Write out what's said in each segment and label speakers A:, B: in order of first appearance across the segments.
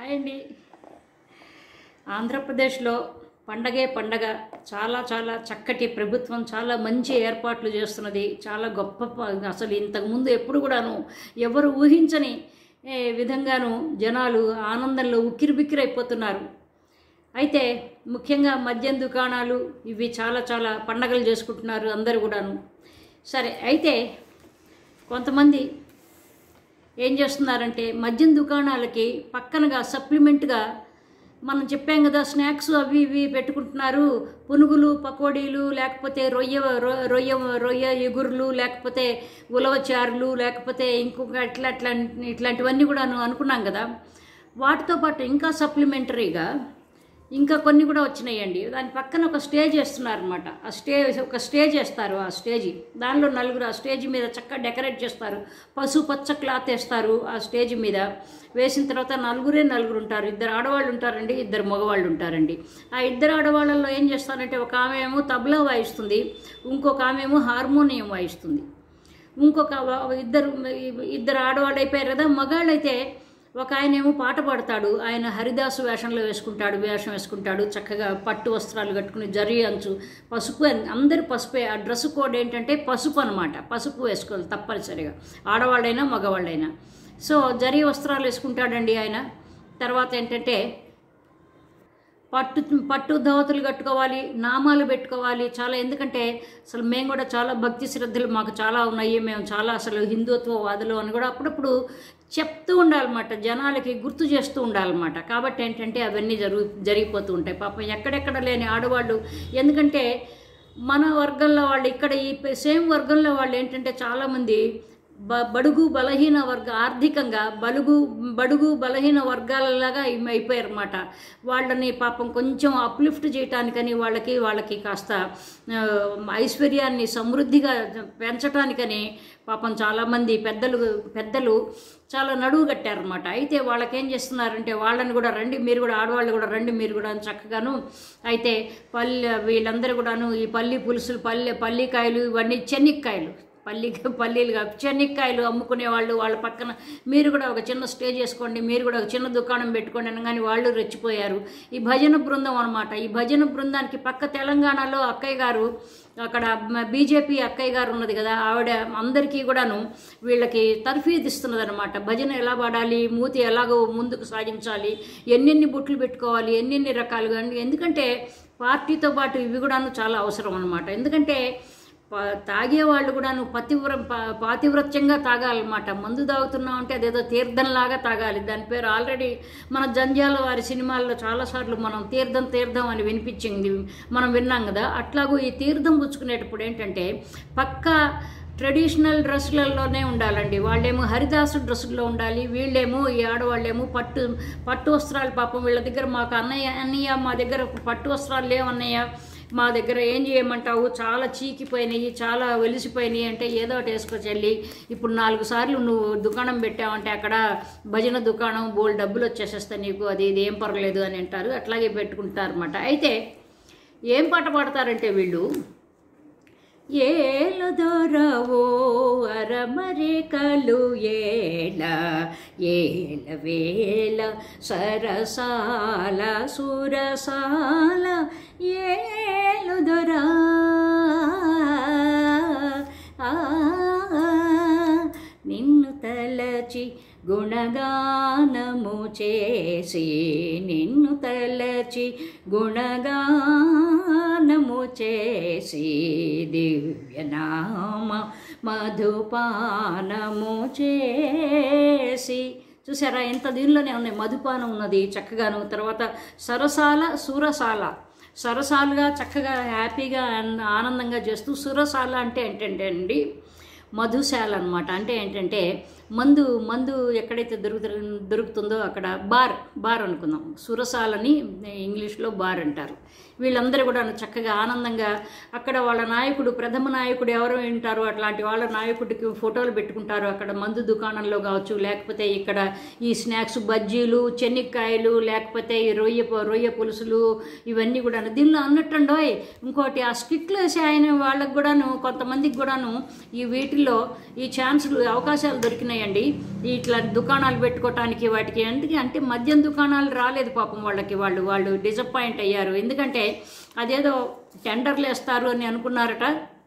A: hi అండి ఆంధ్రప్రదేశ్లో పండగే పండగ చాలా చాలా చక్కటి ప్రభుత్వం చాలా మంచి ఏర్పాట్లు చేస్తున్నది చాలా గొప్ప ప- అసలు ఇంతకుముందు ఎప్పుడు కూడాను ఎవరు ఊహించని ఏ, విధంగాను జనాలు ఆనందంలో ఉక్కిరిబిక్కిరైపోతున్నారు అయితే ముఖ్యంగా మద్యం దుకాణాలు ఇవి చాలా చాలా పండగలు చేసుకుంటున్నారు అందరూ కూడాను సరే అయితే కొంతమంది ఏం చేస్తున్నారంటే మద్యం దుకాణాలకి పక్కనగా సప్లిమెంట్గా మనం చెప్పాం కదా స్నాక్స్ అవి ఇవి పెట్టుకుంటున్నారు పునుగులు పకోడీలు లేకపోతే రొయ్య రొ- రొయ్య రొయ్య ఎగురులు లేకపోతే ఉలవచారులు లేకపోతే ఇంకొక ఇట్లా ఇట్లా ఇట్లాంటివన్నీ కూడా అనుకున్నాం కదా వాటితో పాటు ఇంకా సప్లిమెంటరీగా ఇంకా కొన్ని కూడా వచ్చినాయండి దాని పక్కన ఒక స్టేజ్ వేస్తున్నారనమాట ఆ స్టేజ్ ఒక స్టేజ్ వేస్తారు ఆ స్టేజ్ దానిలో నలుగురు ఆ స్టేజ్ మీద చక్కగా డెకరేట్ చేస్తారు పసుపు పచ్చ క్లాత్ వేస్తారు ఆ స్టేజ్ మీద వేసిన తర్వాత నలుగురే నలుగురు ఉంటారు ఇద్దరు ఆడవాళ్ళు ఉంటారండి ఇద్దరు మగవాళ్ళు ఉంటారండి ఆ ఇద్దరు ఆడవాళ్ళల్లో ఏం చేస్తారంటే ఒక ఆమె ఏమో తబలా వాయిస్తుంది ఇంకొక ఆమె ఏమో హార్మోనియం వాయిస్తుంది ఇంకొక వ- ఇద్దరు ఇద్దరు ఆడవాళ్ళు అయిపోయారు కదా మగాళ్ళు అయితే ఒక ఆయన ఏమో పాట పాడతాడు ఆయన హరిదాసు వేషంలో వేసుకుంటాడు వేషం వేసుకుంటాడు చక్కగా పట్టు వస్త్రాలు కట్టుకుని జరి అంచు పసుపు అన్- అందరూ పసుపే ఆ డ్రెస్ కోడ్ ఏంటంటే పసుపు అనమాట పసుపు వేసుకోవాలి తప్పనిసరిగా ఆడవాళ్ళైనా మగవాళ్ళైనా సో జరి వస్త్రాలు వేసుకుంటాడండి ఆయన తర్వాత ఏంటంటే పట్టు పట్టు ధోవతులు కట్టుకోవాలి నామాలు పెట్టుకోవాలి చాలా ఎందుకంటే అసలు మేము కూడా చాలా భక్తి శ్రద్ధలు మాకు చాలా ఉన్నాయి మేము చాలా అసలు హిందుత్వవాదులు అని కూడా అప్పుడప్పుడు చెప్తూ ఉండాలన్నమాట జనాలకి గుర్తు చేస్తూ ఉండాలన్నమాట కాబట్టి ఏంటంటే అవన్నీ జరుగు జరిగిపోతూ ఉంటాయి పాపం ఎక్కడెక్కడ లేని ఆడవాళ్ళు ఎందుకంటే మన వర్గంలో వాళ్ళు ఇక్కడ ఈ సేమ్ వర్గంలో వాళ్ళు ఏంటంటే చాలామంది బ బడుగు బలహీన వర్గ ఆర్థికంగా బలుగు బడుగు బలహీన వర్గాలలాగా అయిపోయారు అనమాట వాళ్ళని పాపం కొంచెం అప్లిఫ్ట్ చేయటానికని వాళ్ళకి వాళ్ళకి కాస్త ఆ, ఐశ్వర్యాన్ని సమృద్ధిగా పెంచటానికని పాపం చాలామంది పెద్దలు పెద్దలు చాలా నడువు కట్టారనమాట అయితే వాళ్ళకేం చేస్తున్నారంటే వాళ్ళని కూడా రండి మీరు కూడా ఆడవాళ్ళు కూడా రండి మీరు కూడా అని చక్కగాను అయితే పల్లె వీళ్ళందరూ కూడాను ఈ పల్లి పులుసులు పల్లె పల్లికాయలు ఇవన్నీ చెనిక్కాయలు పల్లి పల్లీలుగా చెనిక్కాయలు అమ్ముకునే వాళ్ళు వాళ్ళ పక్కన మీరు కూడా ఒక చిన్న స్టేజ్ వేసుకోండి మీరు కూడా ఒక చిన్న దుకాణం పెట్టుకోండి అనగానే వాళ్ళు రెచ్చిపోయారు ఈ భజన బృందం అనమాట ఈ భజన బృందానికి పక్క తెలంగాణలో అక్కయ్య గారు అక్కడ బీజేపీ అక్కయ్య గారు ఉన్నది కదా ఆవిడ అందరికీ కూడాను వీళ్ళకి తర్ఫీదు ఇస్తున్నది అనమాట భజన ఎలా పాడాలి మూతి ఎలాగో ముందుకు సాగించాలి ఎన్నెన్ని బుట్లు పెట్టుకోవాలి ఎన్నెన్ని రకాలుగా ఎందుకంటే పార్టీతో పాటు ఇవి కూడాను చాలా అవసరం అనమాట ఎందుకంటే ప- తాగేవాళ్ళు కూడాను పతివ్ర ప- పాతివ్రత్యంగా తాగాలన్నమాట మందు తాగుతున్నాం అంటే అదేదో తీర్థంలాగా తాగాలి దాని పేరు ఆల్రెడీ మన జంజాల వారి సినిమాల్లో చాలాసార్లు మనం తీర్థం తీర్థం అని వినిపించింది మనం విన్నాం కదా అట్లాగూ ఈ తీర్థం పుచ్చుకునేటప్పుడు ఏంటంటే పక్కా ట్రెడిషనల్ డ్రెస్సులలోనే ఉండాలండి వాళ్ళేమో హరిదాసు డ్రెస్సుల్లో ఉండాలి వీళ్ళేమో ఈ ఆడవాళ్ళేమో పట్టు పట్టు వస్త్రాలు పాపం వీళ్ళ దగ్గర మాకు అన్నయ్య అన్నయ్య మా దగ్గర పట్టు వస్త్రాలు లేవన్నయ్య మా దగ్గర ఏం చేయమంటావు చాలా చీకిపోయినాయి చాలా వెలిసిపోయినాయి అంటే ఏదో ఒకటి వేసుకొచ్చి వెళ్ళి ఇప్పుడు నాలుగు సార్లు నువ్వు దుకాణం పెట్టావంటే అక్కడ భజన దుకాణం బోల్ డబ్బులు వచ్చేసేస్తాయి నీకు అది ఇది ఏం పర్లేదు అని అంటారు అట్లాగే పెట్టుకుంటారన్నమాట అయితే ఏం పాట పాడతారంటే వీళ్ళు ఏల దొరవో అరమరికలు ఏల ఏల వేల సరసాల సురసాల ఏలు దొరా ఆ, నిన్ను తలచి గుణగానము చేసి నిన్ను తలచి గుణగానము చేసి దివ్యనామ మధుపానము చేసి చూసారా ఎంత దీనిలోనే ఉన్నాయి మధుపానం ఉన్నది చక్కగాను తర్వాత సరసాల సురసాల సరసాలుగా చక్కగా హ్యాపీగా ఆన్- ఆనందంగా చేస్తూ సురసాల అంటే ఏంటంటే అండి మధుశాల అనమాట అంటే ఏంటంటే మందు మందు ఎక్కడైతే దొరుకుతు దొరుకుతుందో అక్కడ బార్ బార్ అనుకుందాం సురసాలని ఇంగ్లీష్లో బార్ అంటారు వీళ్ళందరూ కూడా చక్కగా ఆనందంగా అక్కడ వాళ్ళ నాయకుడు ప్రథమ నాయకుడు ఎవరు ఉంటారో అట్లాంటి వాళ్ళ నాయకుడికి ఫోటోలు పెట్టుకుంటారు అక్కడ మందు దుకాణంలో కావచ్చు లేకపోతే ఇక్కడ ఈ స్నాక్స్ బజ్జీలు చెనిక్కాయలు లేకపోతే ఈ రొయ్య పు- రొయ్య పులుసులు ఇవన్నీ కూడా దీనిలో అన్నట్టుండోయ్ ఇంకోటి ఆ స్కిట్లు వేసే ఆయన వాళ్ళకి కూడాను కొంతమందికి కూడాను ఈ వీటిల్లో ఈ ఛాన్సులు అవకాశాలు దొరికినాయి వచ్చినాయండి ఇట్లా దుకాణాలు పెట్టుకోవటానికి వాటికి ఎందుకు అంటే మద్యం దుకాణాలు రాలేదు పాపం వాళ్ళకి వాళ్ళు వాళ్ళు డిసప్పాయింట్ అయ్యారు ఎందుకంటే అదేదో టెండర్లు వేస్తారు అని అనుకున్నారట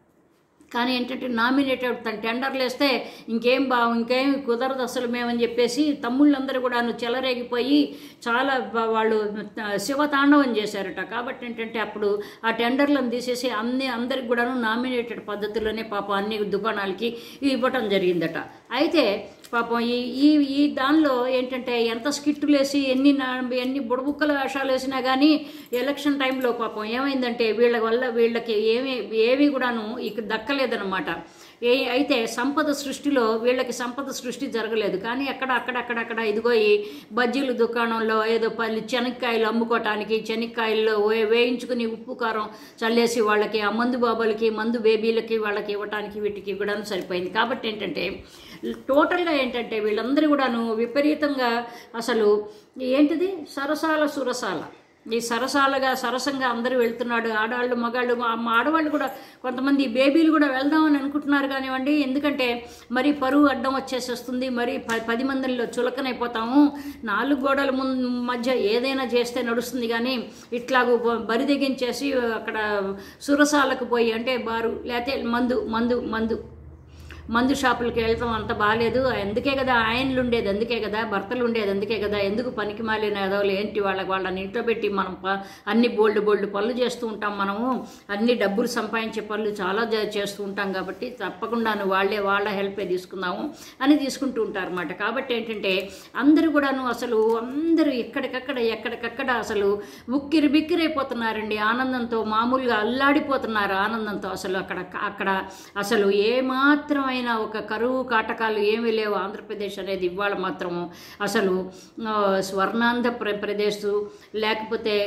A: కానీ ఏంటంటే నామినేటెడ్ తన టెండర్లు వేస్తే ఇంకేం బా ఇంకేం కుదరదు అసలు మేమని చెప్పేసి తమ్ముళ్ళందరూ కూడాను చెలరేగిపోయి చాలా బా- వాళ్ళు శివతాండవం చేశారట కాబట్టి ఏంటంటే అప్పుడు ఆ టెండర్లను తీసేసి అన్ని అందరికి కూడాను నామినేటెడ్ పద్ధతిలోనే పాపం అన్ని దుకాణాలకి ఇవ్వటం జరిగిందట అయితే పాపం ఈ ఈ ఈ దానిలో ఏంటంటే ఎంత స్కిట్టులు వేసి ఎన్ని నా- ఎన్ని బుడబుక్కల వేషాలు వేసినా కానీ ఎలక్షన్ టైంలో పాపం ఏమైందంటే వీళ్ళ వల్ల వీళ్ళకి ఏమీ ఏమీ కూడాను ఇక దక్కలేదన్నమాట ఏ అయితే సంపద సృష్టిలో వీళ్ళకి సంపద సృష్టి జరగలేదు కానీ అక్కడ అక్కడ అక్కడ అక్కడ ఇదిగో ఈ బజ్జీల దుకాణంలో ఏదో పల్లి చెనక్కాయలు అమ్ముకోవటానికి చెనక్కాయల్లో వే- వేయించుకుని ఉప్పు కారం చల్లేసి వాళ్ళకి ఆ మందు బాబాలకి మందు బేబీలకి వాళ్ళకి ఇవ్వటానికి వీటికి కూడా సరిపోయింది కాబట్టి ఏంటంటే టోటల్గా ఏంటంటే వీళ్ళందరూ కూడాను విపరీతంగా అసలు ఏంటిది సరసాల సురసాల ఈ సరసాలుగా సరసంగా అందరూ వెళ్తున్నాడు ఆడవాళ్ళు మగాళ్ళు మా మా ఆడవాళ్ళు కూడా కొంతమంది బేబీలు కూడా వెళ్దామని అనుకుంటున్నారు కానివ్వండి ఎందుకంటే మరి పరువు అడ్డం వచ్చేసేస్తుంది మరి ప పది మందిలో చులకనైపోతాము నాలుగు గోడల ముందు మధ్య ఏదైనా చేస్తే నడుస్తుంది కానీ ఇట్లాగూ బ- బరి తెగించేసి అక్కడ సురసాలకు పోయి అంటే బారు లేకపోతే మందు మందు మందు మందు షాపులకి వెళ్తాం అంత బాగాలేదు అందుకే కదా ఆయనలు ఉండేది అందుకే కదా భర్తలు ఉండేది అందుకే కదా ఎందుకు పనికి మాలిన ఎదవలు ఏంటి వాళ్ళకి వాళ్ళని ఇంట్లో పెట్టి మనం ప- అన్ని బోల్డ్ బోల్డ్ పనులు చేస్తూ ఉంటాం మనము అన్ని డబ్బులు సంపాదించే పనులు చాలా జ- చేస్తూ ఉంటాం కాబట్టి తప్పకుండాను వాళ్ళే వాళ్ళ హెల్పే తీసుకుందాము అని తీసుకుంటూ ఉంటారు అన్నమాట కాబట్టి ఏంటంటే అందరూ కూడాను అసలు అందరూ ఎక్కడికక్కడ ఎక్కడికక్కడ అసలు ఉక్కిరి బిక్కిరైపోతున్నారండి ఆనందంతో మామూలుగా అల్లాడిపోతున్నారు ఆనందంతో అసలు అక్కడ అక్కడ అసలు ఏమాత్రమైన ఒక కరువు కాటకాలు ఏమీ లేవు ఆంధ్రప్రదేశ్ అనేది ఇవాళ మాత్రము అసలు ఆ, స్వర్ణాంధ్ర ప్ర ప్రదేశ్ లేకపోతే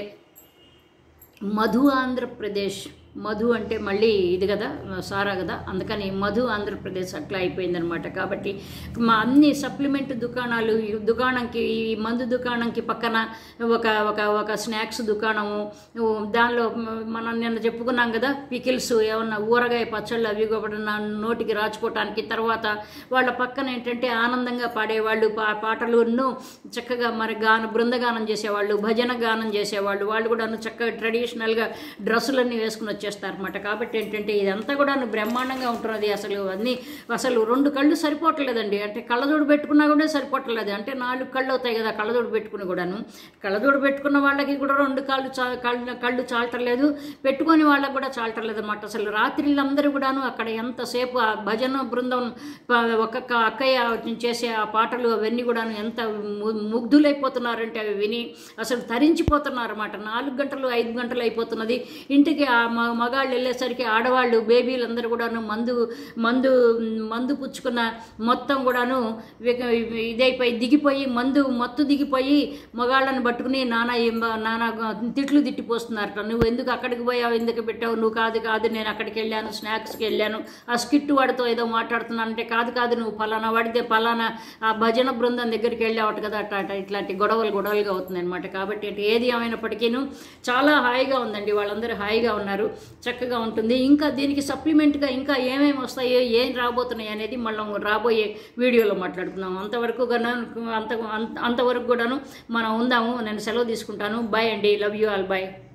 A: మధు ఆంధ్రప్రదేశ్ మధు అంటే మళ్ళీ ఇది కదా సారా కదా అందుకని మధు ఆంధ్రప్రదేశ్ అట్లా అయిపోయిందనమాట కాబట్టి మా అన్ని సప్లిమెంట్ దుకాణాలు ఈ దుకాణంకి ఈ మందు దుకాణంకి పక్కన ఒక ఒక ఒక స్నాక్స్ దుకాణము ఓ దానిలో మ- మనం నిన్న చెప్పుకున్నాం కదా పికిల్స్ ఏమన్నా ఊరగాయ పచ్చళ్ళు అవి కూడా నా నోటికి రాచుకోవటానికి తర్వాత వాళ్ళ పక్కన ఏంటంటే ఆనందంగా పాడేవాళ్ళు పా పాటలును చక్కగా మరి గాన బృందగానం చేసేవాళ్ళు భజన గానం చేసేవాళ్ళు వాళ్ళు కూడా చక్కగా ట్రెడిషనల్గా డ్రెస్సులన్నీ వేసుకుని వచ్చేస్తారన్నమాట కాబట్టి ఏంటంటే ఇదంతా కూడా బ్రహ్మాండంగా ఉంటున్నది అసలు అన్నీ అసలు రెండు కళ్ళు సరిపోవట్లేదండి అంటే కళ్ళజోడు పెట్టుకున్నా కూడా సరిపోవట్లేదు అంటే నాలుగు కళ్ళు అవుతాయి కదా కళ్ళజోడు పెట్టుకుని కూడాను కళ్ళజోడు పెట్టుకున్న వాళ్ళకి కూడా రెండు కాళ్ళు చా కళ్ళు కళ్ళు చాలటలేదు పెట్టుకొని వాళ్ళకి కూడా చాలటలేదు అనమాట అసలు రాత్రిళ్ళందరూ కూడాను అక్కడ ఎంతసేపు ఆ భజన బృందం ప- ఒక్కొక్క అక్కయ్య చేసే ఆ పాటలు అవన్నీ కూడాను ఎంత ము- ముగ్ధులైపోతున్నారంటే అవి విని అసలు తరించిపోతున్నారు అనమాట నాలుగు గంటలు ఐదు గంటలు అయిపోతున్నది ఇంటికి ఆ మ- మగాళ్ళు వెళ్ళేసరికి ఆడవాళ్ళు బేబీలందరూ కూడాను మందు మందు మందు పుచ్చుకున్న మొత్తం కూడాను విక- ఇదైపోయి దిగిపోయి మందు మత్తు దిగిపోయి మగాళ్ళని పట్టుకుని నానా ఏం- నానా తిట్లు తిట్టిపోస్తున్నారట నువ్వు ఎందుకు అక్కడికి పోయావు ఎందుకు పెట్టావు నువ్వు కాదు కాదు నేను అక్కడికి వెళ్ళాను స్నాక్స్కి వెళ్ళాను ఆ స్కిట్ వాడితో ఏదో మాట్లాడుతున్నాను అంటే కాదు కాదు నువ్వు పలానా వాడితే పలానా ఆ భజన బృందం దగ్గరికి వెళ్ళావట కదా అట్లా అట్లా ఇట్లాంటి గొడవలు గొడవలుగా అవుతుంది అనమాట కాబట్టి అంటే ఏది ఏమైనప్పటికీను చాలా హాయిగా ఉందండి వాళ్ళందరూ హాయిగా ఉన్నారు చక్కగా ఉంటుంది ఇంకా దీనికి సప్లిమెంట్గా ఇంకా ఏమేమి వస్తాయో ఏం రాబోతున్నాయి అనేది మళ్ళీ రాబోయే వీడియోలో మాట్లాడుకుందాం అంతవరకు గన అంత అంత- అంతవరకు కూడాను మనం ఉందాము నేను సెలవు తీసుకుంటాను బాయ్ అండి లవ్ యూ ఆల్ బాయ్